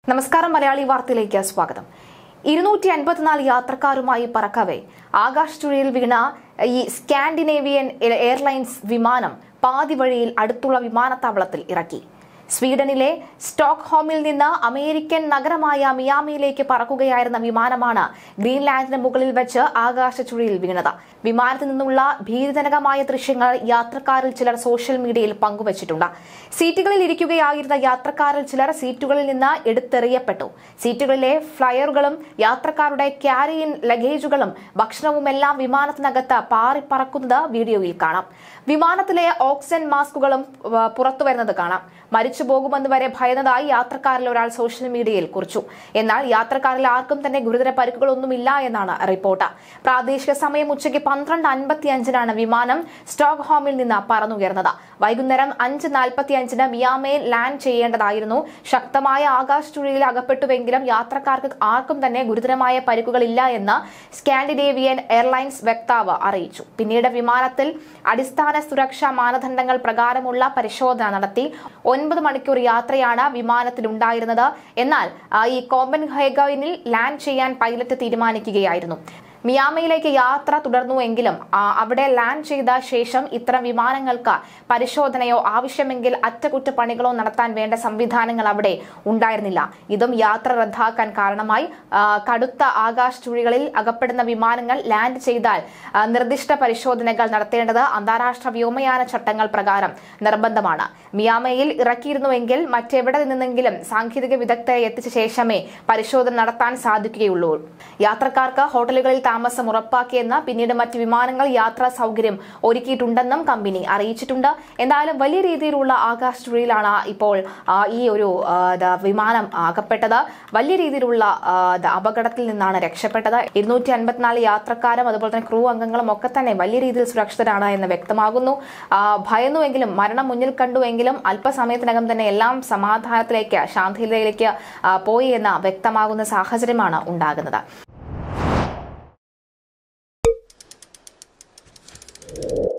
നമസ്കാരം മലയാളി വാർത്തയിലേക്ക് സ്വാഗതം ഇരുന്നൂറ്റി അൻപത്തിനാല് യാത്രക്കാരുമായി പറക്കവെ ആകാശ് ചുഴിയിൽ വീണ ഈ സ്കാൻഡിനേവിയൻ എയർലൈൻസ് വിമാനം പാതി വഴിയിൽ അടുത്തുള്ള വിമാനത്താവളത്തിൽ ഇറക്കി സ്വീഡനിലെ സ്റ്റോക്ക്ഹോമിൽ നിന്ന് അമേരിക്കൻ നഗരമായ മിയാമിയിലേക്ക് പറക്കുകയായിരുന്ന വിമാനമാണ് ഗ്രീൻലാൻഡിന് മുകളിൽ വെച്ച് ആകാശ ചുഴിയിൽ വീണത് വിമാനത്തിൽ നിന്നുള്ള ഭീതിജനകമായ ദൃശ്യങ്ങൾ യാത്രക്കാരിൽ ചിലർ സോഷ്യൽ മീഡിയയിൽ പങ്കുവച്ചിട്ടുണ്ട് സീറ്റുകളിൽ ഇരിക്കുകയായിരുന്ന യാത്രക്കാരിൽ ചിലർ സീറ്റുകളിൽ നിന്ന് എടുത്തെറിയപ്പെട്ടു സീറ്റുകളിലെ ഫ്ലയറുകളും യാത്രക്കാരുടെ ക്യാരിയിൻ ലഗേജുകളും ഭക്ഷണവുമെല്ലാം വിമാനത്തിനകത്ത് പാറിപ്പറക്കുന്നത് വീഡിയോയിൽ കാണാം വിമാനത്തിലെ ഓക്സിജൻ മാസ്കുകളും ആ, പുറത്തു വരുന്നത് കാണാം മരിച്ചു പോകുമെന്ന് വരെ ഭയന്നതായി യാത്രക്കാരിൽ ഒരാൾ സോഷ്യൽ മീഡിയയിൽ കുറിച്ചു എന്നാൽ യാത്രക്കാരിൽ ആർക്കും തന്നെ ഗുരുതര പരിക്കുകളൊന്നുമില്ല എന്നാണ് റിപ്പോർട്ട് പ്രാദേശിക സമയം ഉച്ചയ്ക്ക് പന്ത്രണ്ട് അൻപത്തി അഞ്ചിനാണ് വിമാനം സ്റ്റോക്ക്ഹോമിൽ നിന്ന് പറന്നുയർന്നത് വൈകുന്നേരം അഞ്ച് നാൽപ്പത്തി അഞ്ചിന് മിയാമയിൽ ലാൻഡ് ചെയ്യേണ്ടതായിരുന്നു ശക്തമായ ആകാശ ചുഴിയിൽ അകപ്പെട്ടുവെങ്കിലും യാത്രക്കാർക്ക് ആർക്കും തന്നെ ഗുരുതരമായ പരിക്കുകളില്ല എന്ന് സ്കാൻഡിനേവിയൻ എയർലൈൻസ് വക്താവ് അറിയിച്ചു പിന്നീട് വിമാനത്തിൽ അടിസ്ഥാന സുരക്ഷാ മാനദണ്ഡങ്ങൾ പ്രകാരമുള്ള പരിശോധന നടത്തി ഒൻപത് മണിക്കൂർ യാത്രയാണ് വിമാനത്തിലുണ്ടായിരുന്നത് എന്നാൽ ആ, ഈ കോമ്പൻഹേഗനിൽ ലാൻഡ് ചെയ്യാൻ പൈലറ്റ് തീരുമാനിക്കുകയായിരുന്നു മിയാമയിലേക്ക് യാത്ര തുടർന്നുവെങ്കിലും ആ, അവിടെ ലാൻഡ് ചെയ്ത ശേഷം ഇത്തരം വിമാനങ്ങൾക്ക് പരിശോധനയോ ആവശ്യമെങ്കിൽ അറ്റകുറ്റപ്പണികളോ നടത്താൻ വേണ്ട സംവിധാനങ്ങൾ അവിടെ ഉണ്ടായിരുന്നില്ല ഇതും യാത്ര റദ്ദാക്കാൻ കാരണമായി ആ, കടുത്ത ആകാശ ചുഴികളിൽ അകപ്പെടുന്ന വിമാനങ്ങൾ ലാൻഡ് ചെയ്താൽ ആ, നിർദ്ദിഷ്ട പരിശോധനകൾ നടത്തേണ്ടത് അന്താരാഷ്ട്ര വ്യോമയാന ചട്ടങ്ങൾ പ്രകാരം നിർബന്ധമാണ് മിയാമയിൽ ഇറക്കിയിരുന്നുവെങ്കിൽ മറ്റെവിടെ നിന്നെങ്കിലും സാങ്കേതിക വിദഗ്ധരെ എത്തിച്ച ശേഷമേ പരിശോധന നടത്താൻ സാധിക്കുകയുള്ളൂ യാത്രക്കാർക്ക് ഹോട്ടലുകളിൽ താമസം ഉറപ്പാക്കിയെന്ന് പിന്നീട് മറ്റ് വിമാനങ്ങൾ യാത്രാ സൗകര്യം ഒരുക്കിയിട്ടുണ്ടെന്നും കമ്പനി അറിയിച്ചിട്ടുണ്ട് എന്തായാലും വലിയ രീതിയിലുള്ള ആകാശ ചുഴിയിലാണ് ഇപ്പോൾ ആ, ഈ ഒരു ആ, ദ വിമാനം അകപ്പെട്ടത് വലിയ രീതിയിലുള്ള ആ, ദ അപകടത്തിൽ നിന്നാണ് രക്ഷപ്പെട്ടത് ഇരുന്നൂറ്റി അൻപത്തിനാല് യാത്രക്കാരും അതുപോലെ തന്നെ ക്രൂ അംഗങ്ങളും ഒക്കെ തന്നെ വലിയ രീതിയിൽ സുരക്ഷിതരാണ് എന്ന് വ്യക്തമാകുന്നു ആ, ഭയന്നുവെങ്കിലും മരണം മുന്നിൽ കണ്ടുവെങ്കിലും അല്പസമയത്തിനകം തന്നെ എല്ലാം സമാധാനത്തിലേക്ക് ശാന്തിയിലേക്ക് ആ, പോയി എന്ന് വ്യക്തമാകുന്ന സാഹചര്യമാണ് ഉണ്ടാകുന്നത്